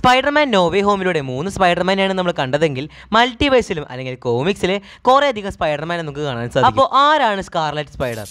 Spiderman no way ഹോമിലൂടെ മൂന്ന് സ്പൈഡർമാനെയാണ് നമ്മൾ കണ്ടതെങ്കിൽ മൾട്ടിവേഴ്സിലും അല്ലെങ്കിൽ കോമിക്സിൽ കുറേ അധികം സ്പൈഡർമാനെ നമുക്ക് കാണാൻ സാധിക്കും അപ്പോൾ ആരാണ് സ്കാർലറ്റ് സ്പൈഡർ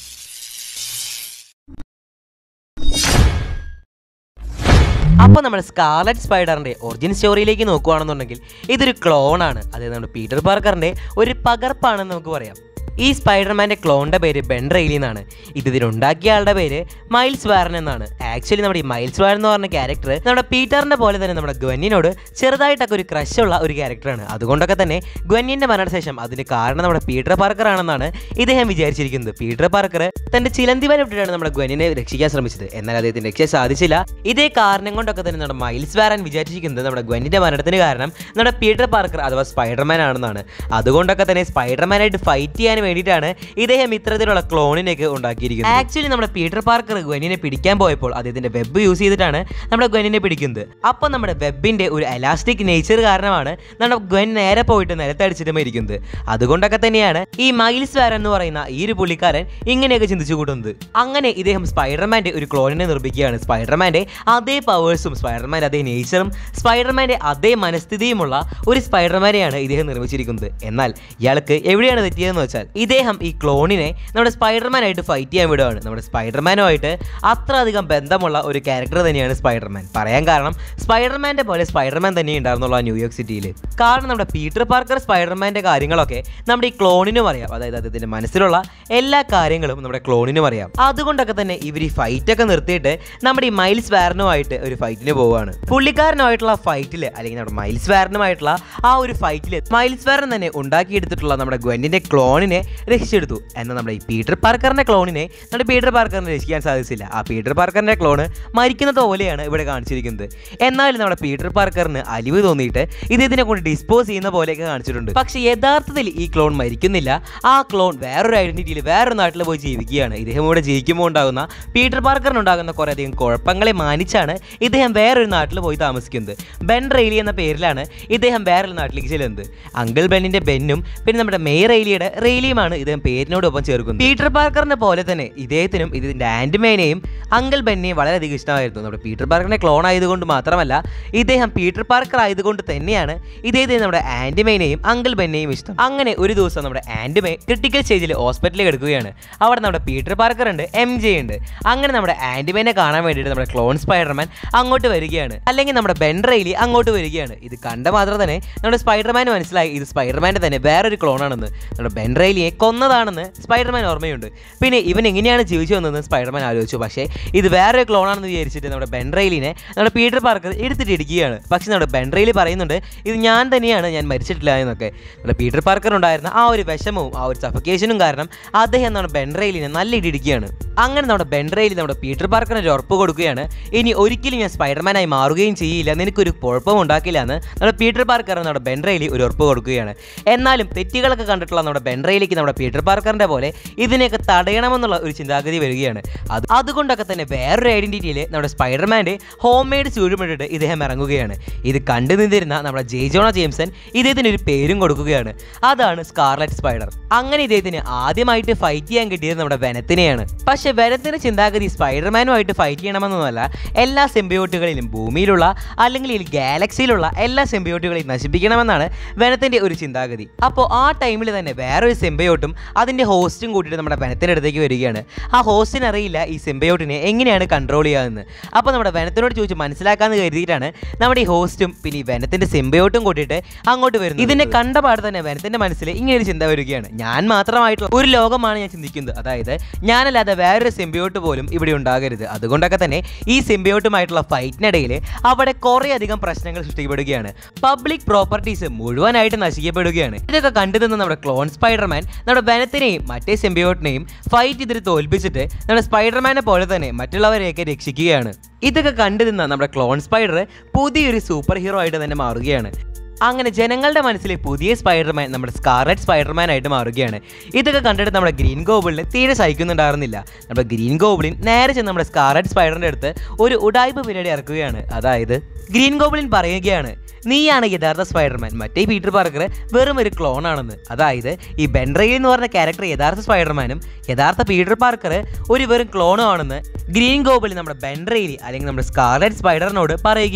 അപ്പോൾ നമ്മൾ സ്കാർലറ്റ് സ്പൈഡറിൻ്റെ ഒറിജിൻ സ്റ്റോറിയിലേക്ക് നോക്കുകയാണെന്നുണ്ടെങ്കിൽ ഇതൊരു ക്ലോണാണ് അതായത് നമ്മുടെ പീറ്റർ പാർക്കറിൻ്റെ ഒരു പകർപ്പാണെന്ന് നമുക്ക് പറയാം ഈ സ്പൈഡർമാൻ്റെ ക്ലോണിൻ്റെ പേര് ബെൻ റെയിലി എന്നാണ് ഇത് ഇതിനുണ്ടാക്കിയ ആളുടെ പേര് മൈൽസ് വാരൻ എന്നാണ് ആക്ച്വലി നമ്മുടെ ഈ മൈൽസ് വാരൻ എന്ന് പറഞ്ഞ ക്യാരക്ടർ നമ്മുടെ പീറ്ററിൻ്റെ പോലെ തന്നെ നമ്മുടെ ഗ്വന്നിനോട് ചെറുതായിട്ടൊക്കെ ഒരു ക്രഷ് ഉള്ള ഒരു ക്യാരക്ടറാണ് അതുകൊണ്ടൊക്കെ തന്നെ ഗ്വന്നിൻ്റെ മരണശേഷം അതിന് കാരണം നമ്മുടെ പീറ്റർ പാർക്കർ ആണെന്നാണ് ഇദ്ദേഹം വിചാരിച്ചിരിക്കുന്നത് പീറ്റർ പാർക്കർ തന്റെ ചിലന്തിവൻ ഇട്ടിട്ടാണ് നമ്മുടെ ഗ്വന്നിനെ രക്ഷിക്കാൻ ശ്രമിച്ചത് എന്നാൽ അദ്ദേഹത്തിന് രക്ഷിക്കാൻ സാധിച്ചില്ല ഇതേ കാരണം കൊണ്ടൊക്കെ തന്നെ നമ്മുടെ മൈൽസ് വാരൻ വിചാരിച്ചിരിക്കുന്നത് നമ്മുടെ ഗ്വന്നിന്റെ മരണത്തിന് കാരണം നമ്മുടെ പീറ്റർ പാർക്കർ അഥവാ സ്പൈഡർമാൻ ആണെന്നാണ് അതുകൊണ്ടൊക്കെ തന്നെ സ്പൈഡർമാനായിട്ട് ഫൈറ്റ് ചെയ്യാൻ വേണ്ടിയിട്ടാണ് ഇദ്ദേഹം ഇത്തരത്തിലുള്ള ക്ലോണിനൊക്കെ ഉണ്ടാക്കിയിരിക്കുന്നത് ആക്ച്വലി നമ്മുടെ പീറ്റർ പാർക്കർ ഗ്വന്നിനെ പിടിക്കാൻ പോയപ്പോൾ അദ്ദേഹത്തിന്റെ വെബ് യൂസ് ചെയ്തിട്ടാണ് നമ്മുടെ ഗ്വന്നിനെ പിടിക്കുന്നത് അപ്പോൾ നമ്മുടെ വെബിന്റെ ഒരു എലാസ്റ്റിക് നേച്ചർ കാരണമാണ് നമ്മുടെ ഗ്വൻ നേരെ പോയിട്ട് നിലത്തടിച്ചിട്ട് മരിക്കുന്നത് അതുകൊണ്ടൊക്കെ തന്നെയാണ് ഈ മൈൽസ് വാരൻ എന്ന് പറയുന്ന ഈ ഒരു പുള്ളിക്കാരൻ ഇങ്ങനെയൊക്കെ ചിന്തിച്ചു കൂട്ടുന്നത് അങ്ങനെ ഇദ്ദേഹം സ്പൈഡർമാന്റെ ഒരു ക്ലോണിനെ നിർമ്മിക്കുകയാണ് സ്പൈഡർമാന്റെ അതേ പവേഴ്സും സ്പൈഡർമാന്റെ അതേ നേച്ചറും സ്പൈഡർമാന്റെ അതേ മനസ്ഥിതിയുമുള്ള ഒരു സ്പൈഡർമാനെയാണ് ഇദ്ദേഹം നിർമ്മിച്ചിരിക്കുന്നത് എന്നാൽ ഇയാൾക്ക് എവിടെയാണ് തെറ്റിയതെന്ന് വെച്ചാൽ ഇദ്ദേഹം ഈ ക്ലോണിനെ നമ്മുടെ സ്പൈഡർമാനായിട്ട് ഫൈറ്റ് ചെയ്യാൻ വിടുകയാണ് നമ്മുടെ സ്പൈഡർമാനുമായിട്ട് അത്ര അധികം ബന്ധമുള്ള ഒരു ക്യാരക്ടർ തന്നെയാണ് സ്പൈഡർമാൻ പറയാൻ കാരണം സ്പൈഡർമാന്റെ പോലെ സ്പൈഡർമാൻ തന്നെ ഉണ്ടായിരുന്നുള്ള ന്യൂയോർക്ക് സിറ്റിയിൽ കാരണം നമ്മുടെ പീറ്റർ പാർക്കർ സ്പൈഡർമാന്റെ കാര്യങ്ങളൊക്കെ നമ്മുടെ ഈ ക്ലോണിനും അറിയാം അതായത് അദ്ദേഹത്തിന്റെ മനസ്സിലുള്ള എല്ലാ കാര്യങ്ങളും നമ്മുടെ ക്ലോണിനും അറിയാം അതുകൊണ്ടൊക്കെ തന്നെ ഇവർ ഈ ഫൈറ്റ് ഒക്കെ നിർത്തിയിട്ട് നമ്മുടെ ഈ മൈൽസ് വാരനുമായിട്ട് ഒരു ഫൈറ്റിന് പോവുകയാണ് പുള്ളിക്കാരനുമായിട്ടുള്ള ഫൈറ്റിൽ അല്ലെങ്കിൽ നമ്മുടെ മൈൽസ് വാരനുമായിട്ടുള്ള ആ ഒരു ഫൈറ്റിൽ മൈൽസ് വാരൻ തന്നെ ഉണ്ടാക്കിയെടുത്തിട്ടുള്ള നമ്മുടെ ഗ്വന്റിന്റെ ക്ലോണിനെ രക്ഷിച്ചെടുത്തു എന്നാൽ നമ്മുടെ ഈ പീറ്റർ പാർക്കറിന്റെ ക്ലോണിനെ നമ്മുടെ പീറ്റർ പാർക്കറിനെ രക്ഷിക്കാൻ സാധിച്ചില്ല ആ പീറ്റർ പാർക്കറിന്റെ ക്ലോണ് മരിക്കുന്നത് പോലെയാണ് ഇവിടെ കാണിച്ചിരിക്കുന്നത് എന്നാലും നമ്മുടെ പീറ്റർ പാർക്കറിന് അലിവ് തോന്നിയിട്ട് ഇത് ഇതിനെ കൊണ്ട് ഡിസ്പോസ് ചെയ്യുന്ന പോലെയൊക്കെ കാണിച്ചിട്ടുണ്ട് പക്ഷേ യഥാർത്ഥത്തിൽ ഈ ക്ലോൺ മരിക്കുന്നില്ല ആ ക്ലോൺ വേറൊരു ഐഡന്റിറ്റിയിൽ വേറൊരു നാട്ടിൽ പോയി ജീവിക്കുകയാണ് ഇദ്ദേഹം ഇവിടെ ജീവിക്കുമ്പോൾ ഉണ്ടാകുന്ന പീറ്റർ പാർക്കറിനുണ്ടാകുന്ന കുറേ അധികം കുഴപ്പങ്ങളെ മാനിച്ചാണ് ഇദ്ദേഹം വേറൊരു നാട്ടിൽ പോയി താമസിക്കുന്നത് ബെൻ റെയിലി എന്ന പേരിലാണ് ഇദ്ദേഹം വേറൊരു നാട്ടിലേക്ക് ചെല്ലുന്നത് അങ്കിൾ ബെന്നിന്റെ ബെന്നും പിന്നെ നമ്മുടെ മെയ് റെയിലിയുടെ റെയിലിയുമാണ് ഇദ്ദേഹം പേരിനോടൊപ്പം ചേർക്കുന്നത് പീറ്റർ പാർക്കറിനെ പോലെ തന്നെ ഇദ്ദേഹത്തിനും ഇതിന്റെ ആൻഡ്മേനെയും അങ്കിൾ ബെന്നിനെയും വളരെയധികം ഇഷ്ടമായിരുന്നു നമ്മുടെ പീറ്റർ പാർക്കറിനെ ക്ലോൺ ആയതുകൊണ്ട് മാത്രമല്ല ഇദ്ദേഹം പീറ്റർ പാർക്കർ ആയതുകൊണ്ട് തന്നെയാണ് ഇദ്ദേഹത്തിന് നമ്മുടെ ആൻഡ്മേനെയും അങ്കിൾ ബെന്നിനെയും ഇഷ്ടം അങ്ങനെ ഒരു ദിവസം നമ്മുടെ ആൻഡ്മേ ക്രിട്ടിക്കൽ സ്റ്റേജിൽ ഹോസ്പിറ്റലിൽ കിടക്കുകയാണ് അവിടെ നമ്മുടെ പീറ്റർ പാർക്കർ ഉണ്ട് എം ജെ ഉണ്ട് അങ്ങനെ നമ്മുടെ ആൻഡ്മേനെ കാണാൻ വേണ്ടിയിട്ട് നമ്മുടെ ക്ലോൺ സ്പൈഡർമാൻ അങ്ങോട്ട് വരികയാണ് അല്ലെങ്കിൽ നമ്മുടെ ബെൻ റെയിലി അങ്ങോട്ട് വരികയാണ് ഇത് കണ്ട മാത്രം തന്നെ നമ്മുടെ സ്പൈഡർമാൻ മനസ്സിലായി ഇത് സ്പൈഡർമാൻ്റെ തന്നെ വേറൊരു ക്ലോണാണെന്ന് നമ്മുടെ ബെൻ റെയിലിയെ കൊന്നതാണെന്ന് സ്പൈഡർമാൻ ഓർമ്മയുണ്ട് പിന്നെ ഇവൻ എങ്ങനെയാണ് ജീവിച്ചു വന്നതെന്ന് സ്പൈഡർമാൻ ആലോചിച്ചു പക്ഷേ ഇത് വേറൊരു ക്ലോണാണെന്ന് വിചാരിച്ചിട്ട് നമ്മുടെ ബെൻ റെയിലിനെ നമ്മുടെ പീറ്റർ പാർക്കർ എടുത്തിട്ട് ഇടിക്കുകയാണ് പക്ഷേ നമ്മുടെ ബെൻ റെയിലി പറയുന്നുണ്ട് ഇത് ഞാൻ തന്നെയാണ് ഞാൻ മരിച്ചിട്ടില്ല എന്നൊക്കെ നമ്മുടെ പീറ്റർ പാർക്കർ ഉണ്ടായിരുന്ന ആ ഒരു വിഷമവും ആ ഒരു സഫക്കേഷനും കാരണം അദ്ദേഹം നമ്മുടെ ബെൻ റെയിലിനെ നല്ല ഇടിയിടിക്കുകയാണ് അങ്ങനെ നമ്മുടെ ബെൻ റെയിലി നമ്മുടെ പീറ്റർ പാർക്കറിന് ഒരു ഉറപ്പ് കൊടുക്കുകയാണ് ഇനി ഒരിക്കലും ഞാൻ സ്പൈഡർമാനായി മാറുകയും ചെയ്യില്ല നിനക്കൊരു കുഴപ്പം ഉണ്ടാക്കില്ല എന്ന് നമ്മുടെ പീറ്റർ പാർക്കർ നമ്മുടെ ബെൻ റെയിലി ഒരു ഉറപ്പ് കൊടുക്കുകയാണ് എന്നാലും തെറ്റുകളൊക്കെ കണ്ടിട്ടുള്ള നമ്മുടെ ബെൻ റെയിലിക്ക് നമ്മുടെ പീറ്റർ പാർക്കറിന്റെ പോലെ ഇതിനെയൊക്കെ തടയണമെന്നുള്ള ഒരു ചിന്താഗതി വരികയാണ് അത് അതുകൊണ്ടൊക്കെ തന്നെ വേറൊരു ഐഡന്റിറ്റിയിൽ നമ്മുടെ സ്പൈഡർമാൻ്റെ ഹോം മെയ്ഡ് ചൂടുമിട്ടിട്ട് ഇദ്ദേഹം ഇറങ്ങുകയാണ് ഇത് കണ്ടു നിന്നിരുന്ന നമ്മുടെ ജെയ്ജോണ ജെയിംസൺ ഇദ്ദേഹത്തിന് ഒരു പേരും കൊടുക്കുകയാണ് അതാണ് സ്കാർലറ്റ് സ്പൈഡർ അങ്ങനെ ഇദ്ദേഹത്തിന് ആദ്യമായിട്ട് ഫൈറ്റ് ചെയ്യാൻ കിട്ടിയത് നമ്മുടെ വെനത്തിനെയാണ് പക്ഷെ വെനത്തിന്റെ ചിന്താഗതി സ്പൈഡർമാനുമായിട്ട് ഫൈറ്റ് ചെയ്യണമെന്നൊന്നുമല്ല എല്ലാ സെമ്പിയോട്ടുകളിലും ഭൂമിയിലുള്ള അല്ലെങ്കിൽ ഈ ഗാലക്സിയിലുള്ള എല്ലാ സെമ്പിയോട്ടുകളെയും നശിപ്പിക്കണമെന്നാണ് വെനത്തിന്റെ ഒരു ചിന്താഗതി അപ്പോൾ ആ ടൈമിൽ തന്നെ വേറൊരു സെമ്പയോട്ടും അതിന്റെ ഹോസ്റ്റും കൂട്ടിയിട്ട് നമ്മുടെ വെനത്തിന്റെ അടുത്തേക്ക് വരികയാണ് ആ ഹോസ്റ്റിന് അറിയില്ല ഈ സെമ്പയോട്ടിനെ എങ്ങനെയാണ് കൺട്രോൾ ചെയ്യാമെന്ന് അപ്പോൾ നമ്മുടെ വെനത്തിനോട് ചോദിച്ച് മനസ്സിലാക്കാന്ന് കരുതിയിട്ടാണ് നമ്മുടെ ഈ ഹോസ്റ്റും പിന്നെ ഈ വെനത്തിന്റെ സെമ്പയോട്ടും കൂട്ടിയിട്ട് അങ്ങോട്ട് വരുന്നത് ഇതിനെ കണ്ട പാട് തന്നെ വെനത്തിന്റെ മനസ്സിൽ ഇങ്ങനെ ഒരു ചിന്ത വരികയാണ് ഞാൻ മാത്രമായിട്ടുള്ള ഒരു ലോകമാണ് ഞാൻ ചിന്തിക്കുന്നത് അതായത് ഞാനല്ലാതെ വേറൊരു സെമ്പിയോട്ട് പോലും ഇവിടെ ഉണ്ടാകരുത് അതുകൊണ്ടൊക്കെ തന്നെ ഈ സെമ്പിയോട്ടുമായിട്ടുള്ള ഫൈറ്റിനിടയിൽ അവിടെ കുറേ അധികം പ്രശ്നങ്ങൾ സൃഷ്ടിക്കപ്പെടുകയാണ് പബ്ലിക് പ്രോപ്പർട്ടീസ് മുഴുവനായിട്ട് നശിക്കപ്പെടുകയാണ് ഇതൊക്കെ കണ്ടു നിന്ന് നമ്മുടെ ക്ലോൺ സ്പൈഡർമാൻ നമ്മുടെ വനത്തിനെയും മറ്റേ സെമ്പിയോട്ടിനെയും ഫൈറ്റ് ചെയ്തിട്ട് തോൽപ്പിച്ചിട്ട് നമ്മുടെ സ്പൈഡർമാനെ പോലെ തന്നെ മറ്റുള്ളവരെയൊക്കെ രക്ഷിക്കുകയാണ് ഇതൊക്കെ കണ്ടു നിന്ന നമ്മുടെ ക്ലോൺ സ്പൈഡർ പുതിയൊരു സൂപ്പർ ഹീറോ ആയിട്ട് തന്നെ മാറുകയാണ് അങ്ങനെ ജനങ്ങളുടെ മനസ്സിലെ പുതിയ സ്പൈഡർമാൻ നമ്മുടെ സ്കാർലറ്റ് സ്പൈഡർമാൻ ആയിട്ട് മാറുകയാണ് ഇതൊക്കെ കണ്ടിട്ട് നമ്മുടെ ഗ്രീൻ ഗോബിളിന് തീരെ സഹിക്കുന്നുണ്ടായിരുന്നില്ല നമ്മുടെ ഗ്രീൻ ഗോബിളിൻ നേരെ ചെന്ന് നമ്മുടെ സ്കാർലറ്റ് സ്പൈഡറിൻ്റെ അടുത്ത് ഒരു ഉടായ്പ പരിപാടി ഇറക്കുകയാണ് അതായത് ഗ്രീൻ ഗോബിളിൻ പറയുകയാണ് നീയാണ് യഥാർത്ഥ സ്പൈഡർമാൻ മറ്റേ പീറ്റർ പാർക്കർ വെറും ഒരു ക്ലോൺ ആണെന്ന് അതായത് ഈ ബെൻറയിൽ എന്ന് പറഞ്ഞ ക്യാരക്ടർ യഥാർത്ഥ സ്പൈഡർമാനും യഥാർത്ഥ പീറ്റർ പാർക്കർ ഒരു വെറും ക്ലോണും ആണെന്ന് ഗ്രീൻ ഗോബിൾ നമ്മുടെ ബെൻറയിൽ അല്ലെങ്കിൽ നമ്മുടെ സ്കാർലറ്റ് സ്പൈഡറിനോട് പറയുകയാണ്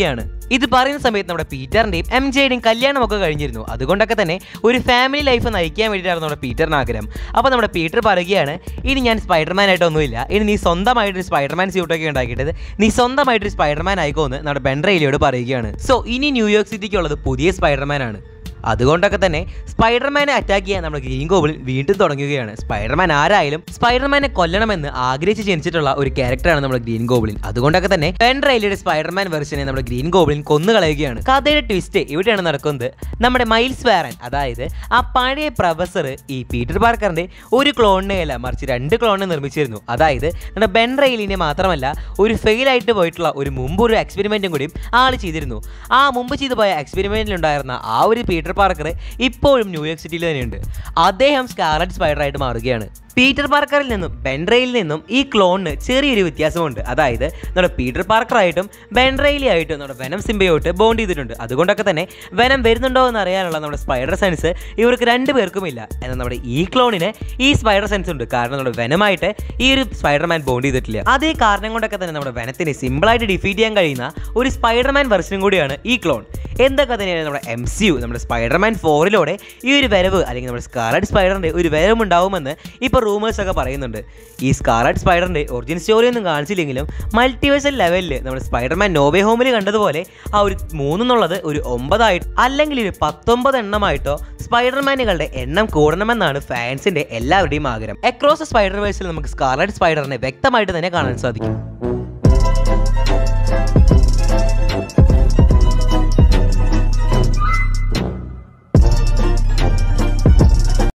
ഇത് പറയുന്ന സമയത്ത് നമ്മുടെ പീറ്ററിന്റെയും എം ജെയുടെയും കല്യാണമൊക്കെ കഴിഞ്ഞിരുന്നു അതുകൊണ്ടൊക്കെ തന്നെ ഒരു ഫാമിലി ലൈഫ് നയിക്കാൻ വേണ്ടിയിട്ടായിരുന്നു നമ്മുടെ പീറ്ററിന് ആഗ്രഹം അപ്പോൾ നമ്മുടെ പീറ്റർ പറയുകയാണ് ഇനി ഞാൻ സ്പൈഡർമാൻ ആയിട്ടൊന്നുമില്ല ഇനി നീ സ്വന്തമായിട്ട് ഒരു സ്പൈഡർമാൻ സ്യൂട്ടൊക്കെ ഉണ്ടാക്കിയിട്ട് നീ സ്വന്തമായിട്ട് ഒരു സ്പൈഡർമാൻ ആയിക്കോ എന്ന് നമ്മുടെ ബെൻഡ്രയിലിയോട് പറയുകയാണ് സോ ഇനി ന്യൂയോർക്ക് സിറ്റിക്കുള്ളത് പുതിയ സ്പൈഡർമാൻ ആണ് അതുകൊണ്ടൊക്കെ തന്നെ സ്പൈഡർമാനെ അറ്റാക്ക് ചെയ്യാൻ നമ്മുടെ ഗ്രീൻ ഗോബിളിൻ വീണ്ടും തുടങ്ങുകയാണ് സ്പൈഡർമാൻ ആരായാലും സ്പൈഡർമാനെ കൊല്ലണമെന്ന് ആഗ്രഹിച്ച് ജനിച്ചിട്ടുള്ള ഒരു ക്യാരക്ടറാണ് നമ്മുടെ ഗ്രീൻ ഗോബിളിൻ അതുകൊണ്ടൊക്കെ തന്നെ പെൻഡ്രൈലിയുടെ സ്പൈഡർമാൻ വെർഷനെ നമ്മുടെ ഗ്രീൻ ഗോബിളിൻ കൊന്നു കളയുകയാണ് കഥയുടെ ട്വിസ്റ്റ് ഇവിടെയാണ് നടക്കുന്നത് നമ്മുടെ മൈൽസ് വാരൻ അതായത് ആ പഴയ പ്രൊഫസർ ഈ പീറ്റർ പാർക്കറിന്റെ ഒരു ക്ലോണിനെ അല്ല മറിച്ച് രണ്ട് ക്ലോണിനെ നിർമ്മിച്ചിരുന്നു അതായത് നമ്മുടെ ബെൻ റെയിലിനെ മാത്രമല്ല ഒരു ഫെയിൽ ആയിട്ട് പോയിട്ടുള്ള ഒരു മുമ്പ് ഒരു എക്സ്പെരിമെന്റും കൂടി ആൾ ചെയ്തിരുന്നു ആ മുമ്പ് ചെയ്തു പോയ എക്സ്പെരിമെന്റിൽ ഉണ്ടായിരുന്ന ആ ഒരു പീറ്റർ പാർക്കർ ഇപ്പോഴും ന്യൂയോർക്ക് സിറ്റിയിൽ തന്നെയുണ്ട് അദ്ദേഹം സ്കാർലറ്റ് സ്പൈഡർ ആയിട്ട് മാറുകയാണ് പീറ്റർ പാർക്കറിൽ നിന്നും ബെൻഡ്രയിൽ നിന്നും ഈ ക്ലോണിന് ചെറിയൊരു വ്യത്യാസമുണ്ട് അതായത് നമ്മുടെ പീറ്റർ പാർക്കറായിട്ടും ബെൻഡ്രയിലി ആയിട്ടും നമ്മുടെ വെനം സിംബയോട്ട് ബോണ്ട് ചെയ്തിട്ടുണ്ട് അതുകൊണ്ടൊക്കെ തന്നെ വെനം വരുന്നുണ്ടോ എന്ന് അറിയാനുള്ള നമ്മുടെ സ്പൈഡർ സെൻസ് ഇവർക്ക് രണ്ടു പേർക്കുമില്ല എന്നാൽ നമ്മുടെ ഈ ക്ലോണിന് ഈ സ്പൈഡർ സെൻസ് ഉണ്ട് കാരണം നമ്മുടെ വെനമായിട്ട് ഈ ഒരു സ്പൈഡർമാൻ ബോണ്ട് ചെയ്തിട്ടില്ല അതേ കാരണം കൊണ്ടൊക്കെ തന്നെ നമ്മുടെ വെനത്തിനെ സിമ്പിളായിട്ട് ഡിഫീറ്റ് ചെയ്യാൻ കഴിയുന്ന ഒരു സ്പൈഡർമാൻ വെർഷനും കൂടിയാണ് ഈ ക്ലോൺ എന്തൊക്കെ തന്നെയാണ് നമ്മുടെ എം സി യു നമ്മുടെ സ്പൈഡർമാൻ ഫോറിലൂടെ ഈ ഒരു വരവ് അല്ലെങ്കിൽ നമ്മുടെ സ്കാർലറ്റ് സ്പൈഡറിൻ്റെ ഒരു വരവ് ഉണ്ടാവുമെന്ന് ഇപ്പോൾ റൂമേഴ്സ് ഒക്കെ പറയുന്നുണ്ട് ഈ സ്കാർലറ്റ് സ്പൈഡറിൻ്റെ ഒറിജിൻ സ്റ്റോറി ഒന്നും കാണിച്ചില്ലെങ്കിലും മൾട്ടിവേഴ്സൽ ലെവലിൽ നമ്മുടെ സ്പൈഡർമാൻ നോവേ ഹോമിൽ കണ്ടതുപോലെ ആ ഒരു മൂന്നെന്നുള്ളത് ഒരു ഒമ്പതായിട്ട് അല്ലെങ്കിൽ ഒരു പത്തൊമ്പത് എണ്ണമായിട്ടോ സ്പൈഡർമാനുകളുടെ എണ്ണം കൂടണമെന്നാണ് ഫാൻസിന്റെ എല്ലാവരുടെയും ആഗ്രഹം അക്രോസ് സ്പൈഡർ വേഴ്സിൽ നമുക്ക് സ്കാർലറ്റ് സ്പൈഡറിനെ വ്യക്തമായിട്ട് തന്നെ കാണാൻ സാധിക്കും